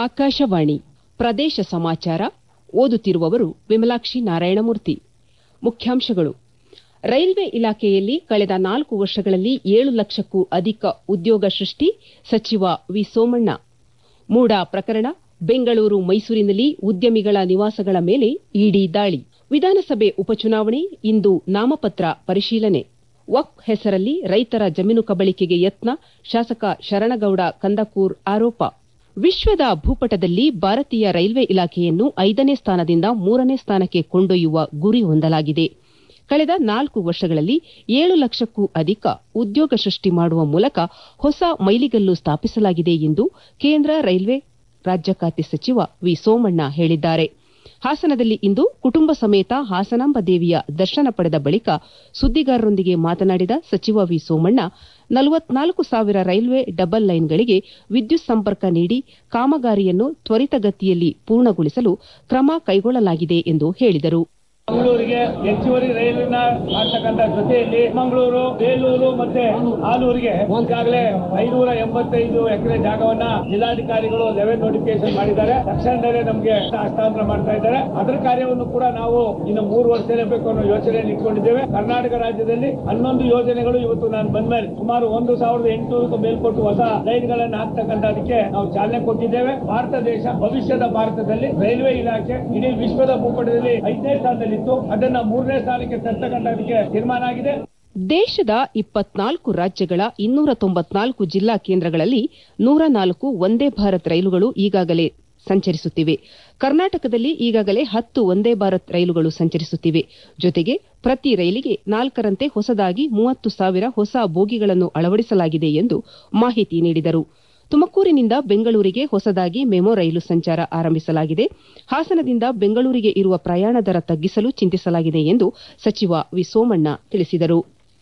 ಆಕಾಶವಾಣಿ ಪ್ರದೇಶ ಸಮಾಚಾರ ಓದುತ್ತಿರುವವರು ವಿಮಲಾಕ್ಷಿ ನಾರಾಯಣಮೂರ್ತಿ ಮುಖ್ಯಾಂಶಗಳು ರೈಲ್ವೆ ಇಲಾಖೆಯಲ್ಲಿ ಕಳೆದ ನಾಲ್ಕು ವರ್ಷಗಳಲ್ಲಿ ಏಳು ಲಕ್ಷಕ್ಕೂ ಅಧಿಕ ಉದ್ಯೋಗ ಸೃಷ್ಟಿ ಸಚಿವ ವಿ ಸೋಮಣ್ಣ ಮೂಡಾ ಪ್ರಕರಣ ಬೆಂಗಳೂರು ಮೈಸೂರಿನಲ್ಲಿ ಉದ್ಯಮಿಗಳ ನಿವಾಸಗಳ ಮೇಲೆ ಇಡಿ ದಾಳಿ ವಿಧಾನಸಭೆ ಉಪಚುನಾವಣೆ ಇಂದು ನಾಮಪತ್ರ ಪರಿಶೀಲನೆ ವಕ್ಫ್ ಹೆಸರಲ್ಲಿ ರೈತರ ಜಮೀನು ಕಬಳಿಕೆಗೆ ಯತ್ನ ಶಾಸಕ ಶರಣಗೌಡ ಕಂದಕೂರ್ ಆರೋಪ ವಿಶ್ವದ ಭೂಪಟದಲ್ಲಿ ಭಾರತೀಯ ರೈಲ್ವೆ ಇಲಾಖೆಯನ್ನು ಐದನೇ ಸ್ಥಾನದಿಂದ ಮೂರನೇ ಸ್ಥಾನಕ್ಕೆ ಕೊಂಡೊಯ್ಯುವ ಗುರಿ ಹೊಂದಲಾಗಿದೆ ಕಳೆದ ನಾಲ್ಕು ವರ್ಷಗಳಲ್ಲಿ ಏಳು ಲಕ್ಷಕ್ಕೂ ಅಧಿಕ ಉದ್ಯೋಗ ಸೃಷ್ಟಿ ಮಾಡುವ ಮೂಲಕ ಹೊಸ ಮೈಲಿಗಲ್ಲು ಸ್ಥಾಪಿಸಲಾಗಿದೆ ಎಂದು ಕೇಂದ್ರ ರೈಲ್ವೆ ರಾಜ್ಯ ಖಾತೆ ಸಚಿವ ವಿ ಸೋಮಣ್ಣ ಹೇಳಿದ್ದಾರೆ ಹಾಸನದಲ್ಲಿ ಇಂದು ಕುಟುಂಬ ಸಮೇತ ಹಾಸನಾಂಬ ದೇವಿಯ ದರ್ಶನ ಪಡೆದ ಬಳಿಕ ಸುದ್ದಿಗಾರರೊಂದಿಗೆ ಮಾತನಾಡಿದ ಸಚಿವ ವಿ ಸೋಮಣ್ಣ ನಲವತ್ನಾಲ್ಕು ಸಾವಿರ ರೈಲ್ವೆ ಡಬಲ್ ಲೈನ್ಗಳಿಗೆ ವಿದ್ಯುತ್ ಸಂಪರ್ಕ ನೀಡಿ ಕಾಮಗಾರಿಯನ್ನು ತ್ವರಿತಗತಿಯಲ್ಲಿ ಪೂರ್ಣಗೊಳಿಸಲು ಕ್ರಮ ಕೈಗೊಳ್ಳಲಾಗಿದೆ ಎಂದು ಹೇಳಿದರು ಮಂಗಳೂರಿಗೆ ಹೆಚ್ಚುವರಿ ರೈಲಿನ ಆಗ್ತಕ್ಕಂಥ ಜೊತೆಯಲ್ಲಿ ಮಂಗಳೂರು ಬೇಲೂರು ಮತ್ತೆ ಆಲೂರಿಗೆ ಈಗಾಗಲೇ ಐನೂರ ಎಂಬತ್ತೈದು ಎಕರೆ ಜಾಗವನ್ನ ಜಿಲ್ಲಾಧಿಕಾರಿಗಳು ಲೆವೆಲ್ ನೋಟಿಫಿಕೇಶನ್ ಮಾಡಿದ್ದಾರೆ ತಕ್ಷಣದಲ್ಲೇ ನಮಗೆ ಹಸ್ತಾಂತರ ಮಾಡ್ತಾ ಇದ್ದಾರೆ ಅದರ ಕಾರ್ಯವನ್ನು ಕೂಡ ನಾವು ಇನ್ನು ಮೂರು ವರ್ಷ ಬೇಕು ಅನ್ನೋ ಯೋಚನೆಯನ್ನು ಇಟ್ಕೊಂಡಿದ್ದೇವೆ ಕರ್ನಾಟಕ ರಾಜ್ಯದಲ್ಲಿ ಹನ್ನೊಂದು ಯೋಜನೆಗಳು ಇವತ್ತು ನಾನು ಬಂದ ಮೇಲೆ ಸುಮಾರು ಒಂದು ಸಾವಿರದ ಎಂಟುನೂರಕ್ಕೂ ಮೇಲ್ಪಟ್ಟು ಹೊಸ ಲೈನ್ಗಳನ್ನು ಹಾಕ್ತಕ್ಕಂಥದಕ್ಕೆ ನಾವು ಚಾಲನೆ ಕೊಟ್ಟಿದ್ದೇವೆ ಭಾರತ ದೇಶ ಭವಿಷ್ಯದ ಭಾರತದಲ್ಲಿ ರೈಲ್ವೆ ಇಲಾಖೆ ಇಡೀ ವಿಶ್ವದ ಭೂಪಟದಲ್ಲಿ ಐದನೇ ಸ್ಥಾನದಲ್ಲಿತ್ತು ಅದನ್ನ ಮೂರನೇ ಸ್ಥಾನಕ್ಕೆ ತರ್ತಕ್ಕಂಥದಕ್ಕೆ ತೀರ್ಮಾನ ಆಗಿದೆ ದೇಶದ ಇಪ್ಪತ್ನಾಲ್ಕು ರಾಜ್ಯಗಳ ಇನ್ನೂರ ತೊಂಬತ್ನಾಲ್ಕು ಜಿಲ್ಲಾ ಕೇಂದ್ರಗಳಲ್ಲಿ ನೂರ ನಾಲ್ಕು ವಂದೇ ಭಾರತ್ ರೈಲುಗಳು ಈಗಾಗಲೇ ಸಂಚರಿಸುತ್ತಿವೆ ಕರ್ನಾಟಕದಲ್ಲಿ ಈಗಾಗಲೇ ಹತ್ತು ವಂದೇ ಭಾರತ್ ರೈಲುಗಳು ಸಂಚರಿಸುತ್ತಿವೆ ಜೊತೆಗೆ ಪ್ರತಿ ರೈಲಿಗೆ ನಾಲ್ಕರಂತೆ ಹೊಸದಾಗಿ ಮೂವತ್ತು ಸಾವಿರ ಹೊಸ ಬೋಗಿಗಳನ್ನು ಅಳವಡಿಸಲಾಗಿದೆ ಎಂದು ಮಾಹಿತಿ ನೀಡಿದರು ತುಮಕೂರಿನಿಂದ ಬೆಂಗಳೂರಿಗೆ ಹೊಸದಾಗಿ ಮೆಮೊ ರೈಲು ಸಂಚಾರ ಆರಂಭಿಸಲಾಗಿದೆ ಹಾಸನದಿಂದ ಬೆಂಗಳೂರಿಗೆ ಇರುವ ಪ್ರಯಾಣ ದರ ತಗ್ಗಿಸಲು ಚಿಂತಿಸಲಾಗಿದೆ ಎಂದು ಸಚಿವ ವಿ ಸೋಮಣ್ಣ ತಿಳಿಸಿದರು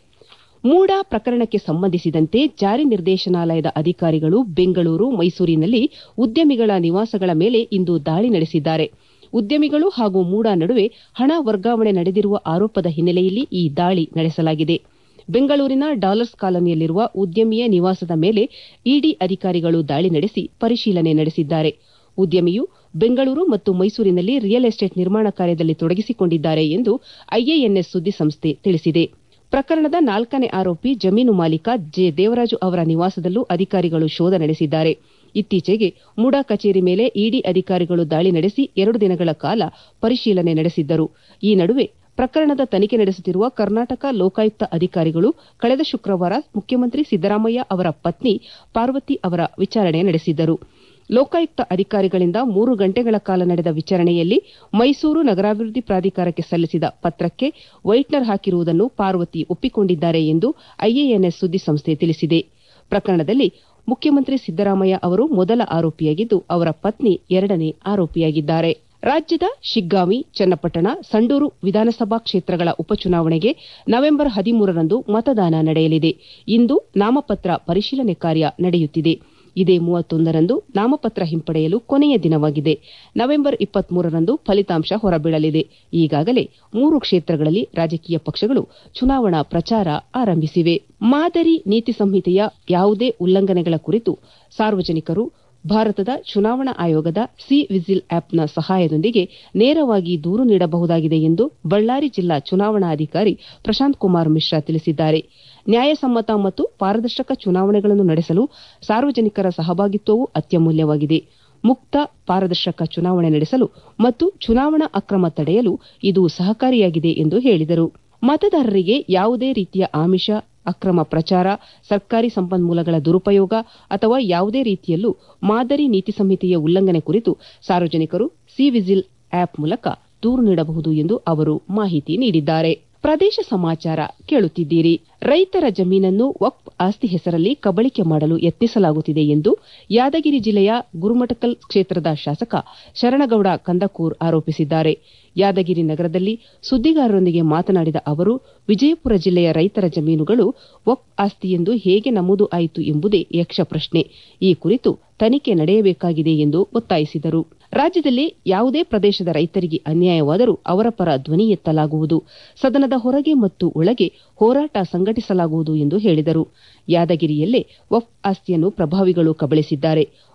ಮೂಡಾ ಪ್ರಕರಣಕ್ಕೆ ಸಂಬಂಧಿಸಿದಂತೆ ಜಾರಿ ನಿರ್ದೇಶನಾಲಯದ ಅಧಿಕಾರಿಗಳು ಬೆಂಗಳೂರು ಮೈಸೂರಿನಲ್ಲಿ ಉದ್ಯಮಿಗಳ ನಿವಾಸಗಳ ಮೇಲೆ ಇಂದು ದಾಳಿ ನಡೆಸಿದ್ದಾರೆ ಉದ್ಯಮಿಗಳು ಹಾಗೂ ಮೂಡಾ ನಡುವೆ ಹಣ ವರ್ಗಾವಣೆ ನಡೆದಿರುವ ಆರೋಪದ ಹಿನ್ನೆಲೆಯಲ್ಲಿ ಈ ದಾಳಿ ನಡೆಸಲಾಗಿದೆ ಬೆಂಗಳೂರಿನ ಡಾಲರ್ಸ್ ಕಾಲೋನಿಯಲ್ಲಿರುವ ಉದ್ಯಮಿಯ ನಿವಾಸದ ಮೇಲೆ ಇಡಿ ಅಧಿಕಾರಿಗಳು ದಾಳಿ ನಡೆಸಿ ಪರಿಶೀಲನೆ ನಡೆಸಿದ್ದಾರೆ ಉದ್ಯಮಿಯು ಬೆಂಗಳೂರು ಮತ್ತು ಮೈಸೂರಿನಲ್ಲಿ ರಿಯಲ್ ಎಸ್ಟೇಟ್ ನಿರ್ಮಾಣ ಕಾರ್ಯದಲ್ಲಿ ತೊಡಗಿಸಿಕೊಂಡಿದ್ದಾರೆ ಎಂದು ಐಎಎನ್ಎಸ್ ಸುದ್ದಿಸಂಸ್ಥೆ ತಿಳಿಸಿದೆ ಪ್ರಕರಣದ ನಾಲ್ಕನೇ ಆರೋಪಿ ಜಮೀನು ಮಾಲೀಕ ಜೆ ದೇವರಾಜು ಅವರ ನಿವಾಸದಲ್ಲೂ ಅಧಿಕಾರಿಗಳು ಶೋಧ ನಡೆಸಿದ್ದಾರೆ ಇತ್ತೀಚೆಗೆ ಮೂಡಾ ಕಚೇರಿ ಮೇಲೆ ಇಡಿ ಅಧಿಕಾರಿಗಳು ದಾಳಿ ನಡೆಸಿ ಎರಡು ದಿನಗಳ ಕಾಲ ಪರಿಶೀಲನೆ ನಡೆಸಿದ್ದರು ಈ ನಡುವೆ ಪ್ರಕರಣದ ತನಿಖೆ ನಡೆಸುತ್ತಿರುವ ಕರ್ನಾಟಕ ಲೋಕಾಯುಕ್ತ ಅಧಿಕಾರಿಗಳು ಕಳೆದ ಶುಕ್ರವಾರ ಮುಖ್ಯಮಂತ್ರಿ ಸಿದ್ದರಾಮಯ್ಯ ಅವರ ಪತ್ನಿ ಪಾರ್ವತಿ ಅವರ ವಿಚಾರಣೆ ನಡೆಸಿದ್ದರು ಲೋಕಾಯುಕ್ತ ಅಧಿಕಾರಿಗಳಿಂದ ಮೂರು ಗಂಟೆಗಳ ಕಾಲ ನಡೆದ ವಿಚಾರಣೆಯಲ್ಲಿ ಮೈಸೂರು ನಗರಾಭಿವೃದ್ಧಿ ಪ್ರಾಧಿಕಾರಕ್ಕೆ ಸಲ್ಲಿಸಿದ ಪತ್ರಕ್ಕೆ ವೈಟ್ನರ್ ಹಾಕಿರುವುದನ್ನು ಪಾರ್ವತಿ ಒಪ್ಪಿಕೊಂಡಿದ್ದಾರೆ ಎಂದು ಐಎಎನ್ಎಸ್ ಸುದ್ದಿಸಂಸ್ಥೆ ತಿಳಿಸಿದೆ ಪ್ರಕರಣದಲ್ಲಿ ಮುಖ್ಯಮಂತ್ರಿ ಸಿದ್ದರಾಮಯ್ಯ ಅವರು ಮೊದಲ ಆರೋಪಿಯಾಗಿದ್ದು ಅವರ ಪತ್ನಿ ಎರಡನೇ ಆರೋಪಿಯಾಗಿದ್ದಾರೆ ರಾಜ್ಯದ ಶಿಗ್ಗಾಂವಿ ಚನ್ನಪಟ್ಟಣ ಸಂಡೂರು ವಿಧಾನಸಭಾ ಕ್ಷೇತ್ರಗಳ ಉಪಚುನಾವಣೆಗೆ ನವೆಂಬರ್ ಹದಿಮೂರರಂದು ಮತದಾನ ನಡೆಯಲಿದೆ ಇಂದು ನಾಮಪತ್ರ ಪರಿಶೀಲನೆ ಕಾರ್ಯ ನಡೆಯುತ್ತಿದೆ ಇದೇ ಮೂವತ್ತೊಂದರಂದು ನಾಮಪತ್ರ ಹಿಂಪಡೆಯಲು ಕೊನೆಯ ದಿನವಾಗಿದೆ ನವೆಂಬರ್ ಇಪ್ಪತ್ಮೂರರಂದು ಫಲಿತಾಂಶ ಹೊರಬೀಳಲಿದೆ ಈಗಾಗಲೇ ಮೂರು ಕ್ಷೇತ್ರಗಳಲ್ಲಿ ರಾಜಕೀಯ ಪಕ್ಷಗಳು ಚುನಾವಣಾ ಪ್ರಚಾರ ಆರಂಭಿಸಿವೆ ಮಾದರಿ ನೀತಿ ಸಂಹಿತೆಯ ಯಾವುದೇ ಉಲ್ಲಂಘನೆಗಳ ಕುರಿತು ಸಾರ್ವಜನಿಕರು ಭಾರತದ ಚುನಾವಣಾ ಆಯೋಗದ ಸಿ ವಿಜಿಲ್ ಆಪ್ನ ಸಹಾಯದೊಂದಿಗೆ ನೇರವಾಗಿ ದೂರು ನೀಡಬಹುದಾಗಿದೆ ಎಂದು ಬಳ್ಳಾರಿ ಜಿಲ್ಲಾ ಚುನಾವಣಾಧಿಕಾರಿ ಪ್ರಶಾಂತ್ ಕುಮಾರ್ ಮಿಶ್ರಾ ತಿಳಿಸಿದ್ದಾರೆ ನ್ಯಾಯಸಮ್ಮತ ಮತ್ತು ಪಾರದರ್ಶಕ ಚುನಾವಣೆಗಳನ್ನು ನಡೆಸಲು ಸಾರ್ವಜನಿಕರ ಸಹಭಾಗಿತ್ವವೂ ಅತ್ಯಮೂಲ್ಯವಾಗಿದೆ ಮುಕ್ತ ಪಾರದರ್ಶಕ ಚುನಾವಣೆ ನಡೆಸಲು ಮತ್ತು ಚುನಾವಣಾ ಅಕ್ರಮ ತಡೆಯಲು ಇದು ಸಹಕಾರಿಯಾಗಿದೆ ಎಂದು ಹೇಳಿದರು ಮತದಾರರಿಗೆ ಯಾವುದೇ ರೀತಿಯ ಆಮಿಷ ಅಕ್ರಮ ಪ್ರಚಾರ ಸರ್ಕಾರಿ ಸಂಪನ್ಮೂಲಗಳ ದುರುಪಯೋಗ ಅಥವಾ ಯಾವುದೇ ರೀತಿಯಲ್ಲೂ ಮಾದರಿ ನೀತಿ ಸಂಹಿತೆಯ ಉಲ್ಲಂಘನೆ ಕುರಿತು ಸಾರ್ವಜನಿಕರು ಸಿ ವಿಜಿಲ್ ಆಪ್ ಮೂಲಕ ದೂರು ನೀಡಬಹುದು ಎಂದು ಅವರು ಮಾಹಿತಿ ನೀಡಿದ್ದಾರೆ ಪ್ರದೇಶ ಸಮಾಚಾರ ಕೇಳುತ್ತಿದ್ದೀರಿ ರೈತರ ಜಮೀನನ್ನು ವಕ್ಫ್ ಆಸ್ತಿ ಹೆಸರಲ್ಲಿ ಕಬಳಿಕೆ ಮಾಡಲು ಯತ್ನಿಸಲಾಗುತ್ತಿದೆ ಎಂದು ಯಾದಗಿರಿ ಜಿಲ್ಲೆಯ ಗುರುಮಠಕಲ್ ಕ್ಷೇತ್ರದ ಶಾಸಕ ಶರಣಗೌಡ ಕಂದಕೂರ್ ಆರೋಪಿಸಿದ್ದಾರೆ ಯಾದಗಿರಿ ನಗರದಲ್ಲಿ ಸುದ್ದಿಗಾರರೊಂದಿಗೆ ಮಾತನಾಡಿದ ಅವರು ವಿಜಯಪುರ ಜಿಲ್ಲೆಯ ರೈತರ ಜಮೀನುಗಳು ವಕ್ಫ್ ಆಸ್ತಿ ಎಂದು ಹೇಗೆ ನಮೂದು ಆಯಿತು ಎಂಬುದೇ ಯಕ್ಷ ಪ್ರಶ್ನೆ ಈ ಕುರಿತು ತನಿಖೆ ನಡೆಯಬೇಕಾಗಿದೆ ಎಂದು ಒತ್ತಾಯಿಸಿದರು ರಾಜ್ಯದಲ್ಲಿ ಯಾವುದೇ ಪ್ರದೇಶದ ರೈತರಿಗೆ ಅನ್ಯಾಯವಾದರೂ ಅವರ ಪರ ಧ್ವನಿ ಎತ್ತಲಾಗುವುದು ಸದನದ ಹೊರಗೆ ಮತ್ತು ಒಳಗೆ ಹೋರಾಟ ಸಂಘಟಿಸಲಾಗುವುದು ಎಂದು ಹೇಳಿದರು ಯಾದಗಿರಿಯಲ್ಲೇ ವಕ್ಫ್ ಆಸ್ತಿಯನ್ನು ಪ್ರಭಾವಿಗಳು ಕಬಳಿಸಿದ್ದಾರೆ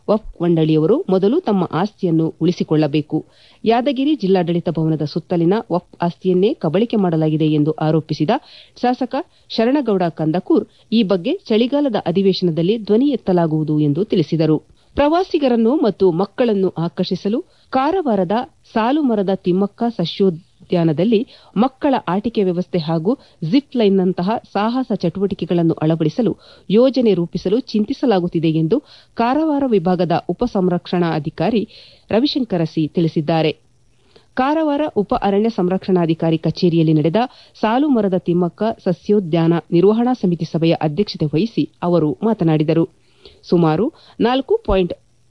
ವಫ್ ಮಂಡಳಿಯವರು ಮೊದಲು ತಮ್ಮ ಆಸ್ತಿಯನ್ನು ಉಳಿಸಿಕೊಳ್ಳಬೇಕು ಯಾದಗಿರಿ ಜಿಲ್ಲಾಡಳಿತ ಭವನದ ಸುತ್ತಲಿನ ವಫ್ ಆಸ್ತಿಯನ್ನೇ ಕಬಳಿಕೆ ಮಾಡಲಾಗಿದೆ ಎಂದು ಆರೋಪಿಸಿದ ಶಾಸಕ ಶರಣಗೌಡ ಕಂದಕೂರ್ ಈ ಬಗ್ಗೆ ಚಳಿಗಾಲದ ಅಧಿವೇಶನದಲ್ಲಿ ಧ್ವನಿ ಎತ್ತಲಾಗುವುದು ಎಂದು ತಿಳಿಸಿದರು ಪ್ರವಾಸಿಗರನ್ನು ಮತ್ತು ಮಕ್ಕಳನ್ನು ಆಕರ್ಷಿಸಲು ಕಾರವಾರದ ಸಾಲುಮರದ ತಿಮ್ಮಕ್ಕ ಸಸ್ಯೋದ್ಯಾನದಲ್ಲಿ ಮಕ್ಕಳ ಆಟಿಕೆ ವ್ಯವಸ್ಥೆ ಹಾಗೂ ಜಿಪ್ ಲೈನ್ನಂತಹ ಸಾಹಸ ಚಟುವಟಿಕೆಗಳನ್ನು ಅಳವಡಿಸಲು ಯೋಜನೆ ರೂಪಿಸಲು ಚಿಂತಿಸಲಾಗುತ್ತಿದೆ ಎಂದು ಕಾರವಾರ ವಿಭಾಗದ ಉಪಸಂರಕ್ಷಣಾಧಿಕಾರಿ ರವಿಶಂಕರ ಸಿ ತಿಳಿಸಿದ್ದಾರೆ ಕಾರವಾರ ಉಪ ಅರಣ್ಯ ಸಂರಕ್ಷಣಾಧಿಕಾರಿ ಕಚೇರಿಯಲ್ಲಿ ನಡೆದ ಸಾಲು ಮರದ ತಿಮ್ಮಕ್ಕ ಸಸ್ಯೋದ್ಯಾನ ನಿರ್ವಹಣಾ ಸಮಿತಿ ಸಭೆಯ ಅಧ್ಯಕ್ಷತೆ ವಹಿಸಿ ಅವರು ಮಾತನಾಡಿದರು ಸುಮಾರು ನಾಲ್ಕು ಪಾಯಿಂಟ್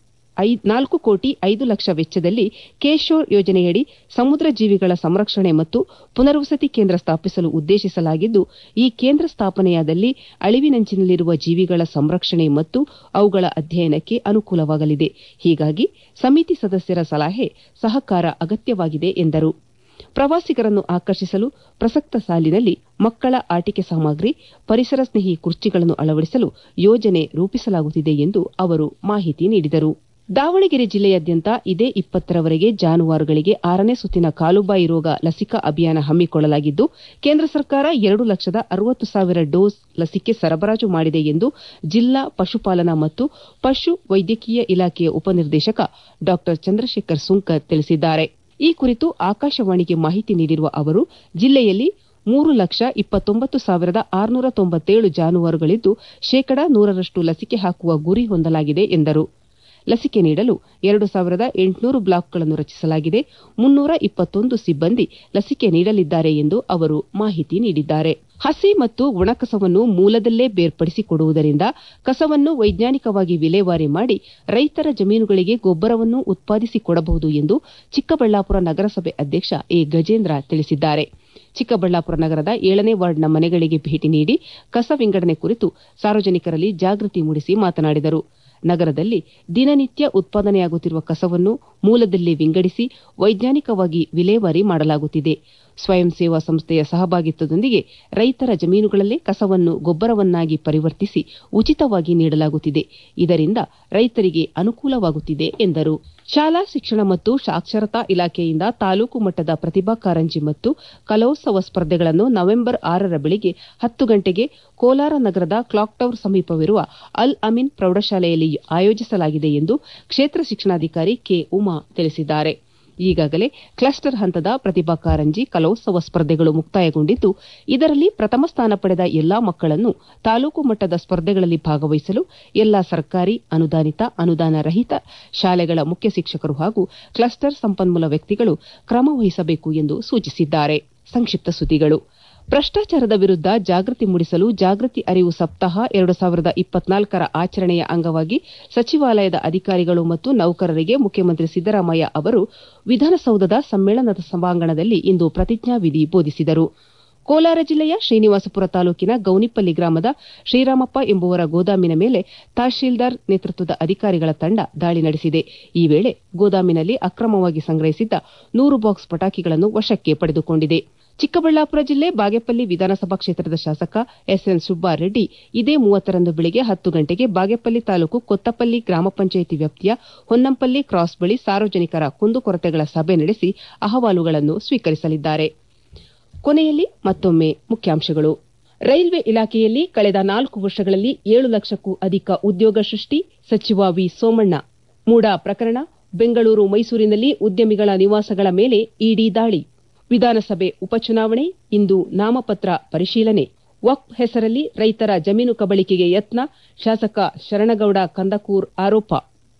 ನಾಲ್ಕು ಕೋಟಿ ಐದು ಲಕ್ಷ ವೆಚ್ಚದಲ್ಲಿ ಕೇಶೋರ್ ಯೋಜನೆಯಡಿ ಸಮುದ್ರ ಜೀವಿಗಳ ಸಂರಕ್ಷಣೆ ಮತ್ತು ಪುನರ್ವಸತಿ ಕೇಂದ್ರ ಸ್ಥಾಪಿಸಲು ಉದ್ದೇಶಿಸಲಾಗಿದ್ದು ಈ ಕೇಂದ್ರ ಸ್ಥಾಪನೆಯಾದಲ್ಲಿ ಅಳಿವಿನಂಚಿನಲ್ಲಿರುವ ಜೀವಿಗಳ ಸಂರಕ್ಷಣೆ ಮತ್ತು ಅವುಗಳ ಅಧ್ಯಯನಕ್ಕೆ ಅನುಕೂಲವಾಗಲಿದೆ ಹೀಗಾಗಿ ಸಮಿತಿ ಸದಸ್ಯರ ಸಲಹೆ ಸಹಕಾರ ಅಗತ್ಯವಾಗಿದೆ ಎಂದರು ಪ್ರವಾಸಿಗರನ್ನು ಆಕರ್ಷಿಸಲು ಪ್ರಸಕ್ತ ಸಾಲಿನಲ್ಲಿ ಮಕ್ಕಳ ಆಟಿಕೆ ಸಾಮಗ್ರಿ ಪರಿಸರ ಸ್ನೇಹಿ ಕುರ್ಚಿಗಳನ್ನು ಅಳವಡಿಸಲು ಯೋಜನೆ ರೂಪಿಸಲಾಗುತ್ತಿದೆ ಎಂದು ಅವರು ಮಾಹಿತಿ ನೀಡಿದರು ದಾವಣಗೆರೆ ಜಿಲ್ಲೆಯಾದ್ಯಂತ ಇದೇ ಇಪ್ಪತ್ತರವರೆಗೆ ಜಾನುವಾರುಗಳಿಗೆ ಆರನೇ ಸುತ್ತಿನ ಕಾಲುಬಾಯಿ ರೋಗ ಲಸಿಕಾ ಅಭಿಯಾನ ಹಮ್ಮಿಕೊಳ್ಳಲಾಗಿದ್ದು ಕೇಂದ್ರ ಸರ್ಕಾರ ಎರಡು ಲಕ್ಷದ ಅರವತ್ತು ಸಾವಿರ ಡೋಸ್ ಲಸಿಕೆ ಸರಬರಾಜು ಮಾಡಿದೆ ಎಂದು ಜಿಲ್ಲಾ ಪಶುಪಾಲನಾ ಮತ್ತು ಪಶು ವೈದ್ಯಕೀಯ ಇಲಾಖೆಯ ಉಪನಿರ್ದೇಶಕ ಡಾ ಚಂದ್ರಶೇಖರ್ ಸುಂಕರ್ ತಿಳಿಸಿದ್ದಾರೆ ಈ ಕುರಿತು ಆಕಾಶವಾಣಿಗೆ ಮಾಹಿತಿ ನೀಡಿರುವ ಅವರು ಜಿಲ್ಲೆಯಲ್ಲಿ ಮೂರು ಲಕ್ಷ ಇಪ್ಪತ್ತೊಂಬತ್ತು ಸಾವಿರದ ಆರುನೂರ ತೊಂಬತ್ತೇಳು ಜಾನುವಾರುಗಳಿದ್ದು ಶೇಕಡಾ ನೂರರಷ್ಟು ಲಸಿಕೆ ಹಾಕುವ ಗುರಿ ಹೊಂದಲಾಗಿದೆ ಎಂದರು ಲಸಿಕೆ ನೀಡಲು ಎರಡು ಸಾವಿರದ ಎಂಟುನೂರು ಬ್ಲಾಕ್ಗಳನ್ನು ರಚಿಸಲಾಗಿದೆ ಮುನ್ನೂರ ಇಪ್ಪತ್ತೊಂದು ಸಿಬ್ಬಂದಿ ಲಸಿಕೆ ನೀಡಲಿದ್ದಾರೆ ಎಂದು ಅವರು ಮಾಹಿತಿ ನೀಡಿದ್ದಾರೆ ಹಸಿ ಮತ್ತು ಒಣಕಸವನ್ನು ಮೂಲದಲ್ಲೇ ಬೇರ್ಪಡಿಸಿಕೊಡುವುದರಿಂದ ಕಸವನ್ನು ವೈಜ್ಞಾನಿಕವಾಗಿ ವಿಲೇವಾರಿ ಮಾಡಿ ರೈತರ ಜಮೀನುಗಳಿಗೆ ಗೊಬ್ಬರವನ್ನು ಉತ್ಪಾದಿಸಿಕೊಡಬಹುದು ಎಂದು ಚಿಕ್ಕಬಳ್ಳಾಪುರ ನಗರಸಭೆ ಅಧ್ಯಕ್ಷ ಎ ಗಜೇಂದ್ರ ತಿಳಿಸಿದ್ದಾರೆ ಚಿಕ್ಕಬಳ್ಳಾಪುರ ನಗರದ ಏಳನೇ ವಾರ್ಡ್ನ ಮನೆಗಳಿಗೆ ಭೇಟಿ ನೀಡಿ ಕಸ ವಿಂಗಡಣೆ ಕುರಿತು ಸಾರ್ವಜನಿಕರಲ್ಲಿ ಜಾಗೃತಿ ಮೂಡಿಸಿ ಮಾತನಾಡಿದರು ನಗರದಲ್ಲಿ ದಿನನಿತ್ಯ ಉತ್ಪಾದನೆಯಾಗುತ್ತಿರುವ ಕಸವನ್ನು ಮೂಲದಲ್ಲಿ ವಿಂಗಡಿಸಿ ವೈಜ್ಞಾನಿಕವಾಗಿ ವಿಲೇವಾರಿ ಮಾಡಲಾಗುತ್ತಿದೆ ಸ್ವಯಂ ಸೇವಾ ಸಂಸ್ಥೆಯ ಸಹಭಾಗಿತ್ವದೊಂದಿಗೆ ರೈತರ ಜಮೀನುಗಳಲ್ಲೇ ಕಸವನ್ನು ಗೊಬ್ಬರವನ್ನಾಗಿ ಪರಿವರ್ತಿಸಿ ಉಚಿತವಾಗಿ ನೀಡಲಾಗುತ್ತಿದೆ ಇದರಿಂದ ರೈತರಿಗೆ ಅನುಕೂಲವಾಗುತ್ತಿದೆ ಎಂದರು ಶಾಲಾ ಶಿಕ್ಷಣ ಮತ್ತು ಸಾಕ್ಷರತಾ ಇಲಾಖೆಯಿಂದ ತಾಲೂಕು ಮಟ್ಟದ ಪ್ರತಿಭಾ ಕಾರಂಜಿ ಮತ್ತು ಕಲೋತ್ಸವ ಸ್ಪರ್ಧೆಗಳನ್ನು ನವೆಂಬರ್ ಆರರ ಬೆಳಿಗ್ಗೆ ಹತ್ತು ಗಂಟೆಗೆ ಕೋಲಾರ ನಗರದ ಕ್ಲಾಕ್ ಟವರ್ ಸಮೀಪವಿರುವ ಅಲ್ ಅಮೀನ್ ಪ್ರೌಢಶಾಲೆಯಲ್ಲಿ ಆಯೋಜಿಸಲಾಗಿದೆ ಎಂದು ಕ್ಷೇತ್ರ ಶಿಕ್ಷಣಾಧಿಕಾರಿ ಕೆ ಉಮಾ ತಿಳಿಸಿದ್ದಾರೆ ಈಗಾಗಲೇ ಕ್ಲಸ್ಟರ್ ಹಂತದ ಪ್ರತಿಭಾ ಕಾರಂಜಿ ಕಲೋತ್ಸವ ಸ್ಪರ್ಧೆಗಳು ಮುಕ್ತಾಯಗೊಂಡಿದ್ದು ಇದರಲ್ಲಿ ಪ್ರಥಮ ಸ್ಥಾನ ಪಡೆದ ಎಲ್ಲಾ ಮಕ್ಕಳನ್ನು ತಾಲೂಕು ಮಟ್ಟದ ಸ್ಪರ್ಧೆಗಳಲ್ಲಿ ಭಾಗವಹಿಸಲು ಎಲ್ಲಾ ಸರ್ಕಾರಿ ಅನುದಾನಿತ ಅನುದಾನ ರಹಿತ ಶಾಲೆಗಳ ಮುಖ್ಯ ಶಿಕ್ಷಕರು ಹಾಗೂ ಕ್ಲಸ್ಟರ್ ಸಂಪನ್ಮೂಲ ವ್ಯಕ್ತಿಗಳು ಕ್ರಮ ವಹಿಸಬೇಕು ಎಂದು ಸೂಚಿಸಿದ್ದಾರೆ ಸಂಕ್ಷಿಪ್ತ ಸುದ್ದಿಗಳು ಭ್ರಷ್ಟಾಚಾರದ ವಿರುದ್ಧ ಜಾಗೃತಿ ಮೂಡಿಸಲು ಜಾಗೃತಿ ಅರಿವು ಸಪ್ತಾಹ ಎರಡು ಸಾವಿರದ ಇಪ್ಪತ್ನಾಲ್ಕರ ಆಚರಣೆಯ ಅಂಗವಾಗಿ ಸಚಿವಾಲಯದ ಅಧಿಕಾರಿಗಳು ಮತ್ತು ನೌಕರರಿಗೆ ಮುಖ್ಯಮಂತ್ರಿ ಸಿದ್ದರಾಮಯ್ಯ ಅವರು ವಿಧಾನಸೌಧದ ಸಮ್ಮೇಳನದ ಸಭಾಂಗಣದಲ್ಲಿ ಇಂದು ಪ್ರತಿಜ್ಞಾವಿಧಿ ಬೋಧಿಸಿದರು ಕೋಲಾರ ಜಿಲ್ಲೆಯ ಶ್ರೀನಿವಾಸಪುರ ತಾಲೂಕಿನ ಗೌನಿಪಲ್ಲಿ ಗ್ರಾಮದ ಶ್ರೀರಾಮಪ್ಪ ಎಂಬುವರ ಗೋದಾಮಿನ ಮೇಲೆ ತಹಶೀಲ್ದಾರ್ ನೇತೃತ್ವದ ಅಧಿಕಾರಿಗಳ ತಂಡ ದಾಳಿ ನಡೆಸಿದೆ ಈ ವೇಳೆ ಗೋದಾಮಿನಲ್ಲಿ ಅಕ್ರಮವಾಗಿ ಸಂಗ್ರಹಿಸಿದ್ದ ನೂರು ಬಾಕ್ಸ್ ಪಟಾಕಿಗಳನ್ನು ವಶಕ್ಕೆ ಪಡೆದುಕೊಂಡಿದೆ ಚಿಕ್ಕಬಳ್ಳಾಪುರ ಜಿಲ್ಲೆ ಬಾಗೇಪಲ್ಲಿ ವಿಧಾನಸಭಾ ಕ್ಷೇತ್ರದ ಶಾಸಕ ಎಸ್ಎನ್ ಸುಬ್ಬಾರೆಡ್ಡಿ ಇದೇ ಮೂವತ್ತರಂದು ಬೆಳಗ್ಗೆ ಹತ್ತು ಗಂಟೆಗೆ ಬಾಗೇಪಲ್ಲಿ ತಾಲೂಕು ಕೊತ್ತಪಲ್ಲಿ ಗ್ರಾಮ ಪಂಚಾಯಿತಿ ವ್ಯಾಪ್ತಿಯ ಹೊನ್ನಂಪಲ್ಲಿ ಕ್ರಾಸ್ ಬಳಿ ಸಾರ್ವಜನಿಕರ ಕುಂದುಕೊರತೆಗಳ ಸಭೆ ನಡೆಸಿ ಅಹವಾಲುಗಳನ್ನು ಸ್ವೀಕರಿಸಲಿದ್ದಾರೆ ಕೊನೆಯಲ್ಲಿ ಮತ್ತೊಮ್ಮೆ ಮುಖ್ಯಾಂಶಗಳು ರೈಲ್ವೆ ಇಲಾಖೆಯಲ್ಲಿ ಕಳೆದ ನಾಲ್ಕು ವರ್ಷಗಳಲ್ಲಿ ಏಳು ಲಕ್ಷಕ್ಕೂ ಅಧಿಕ ಉದ್ಯೋಗ ಸೃಷ್ಟಿ ಸಚಿವ ವಿ ಸೋಮಣ್ಣ ಮೂಡಾ ಪ್ರಕರಣ ಬೆಂಗಳೂರು ಮೈಸೂರಿನಲ್ಲಿ ಉದ್ಯಮಿಗಳ ನಿವಾಸಗಳ ಮೇಲೆ ಇಡಿ ದಾಳಿ ವಿಧಾನಸಭೆ ಉಪಚುನಾವಣೆ ಇಂದು ನಾಮಪತ್ರ ಪರಿಶೀಲನೆ ವಕ್ಫ್ ಹೆಸರಲ್ಲಿ ರೈತರ ಜಮೀನು ಕಬಳಿಕೆಗೆ ಯತ್ನ ಶಾಸಕ ಶರಣಗೌಡ ಕಂದಕೂರ್ ಆರೋಪ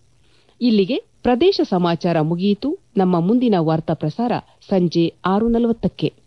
ಇಲ್ಲಿಗೆ ಪ್ರದೇಶ ಸಮಾಚಾರ ಮುಗಿಯಿತು ನಮ್ಮ ಮುಂದಿನ ವಾರ್ತಾ ಪ್ರಸಾರ ಸಂಜೆ ಆರು ನಲವತ್ತಕ್ಕೆ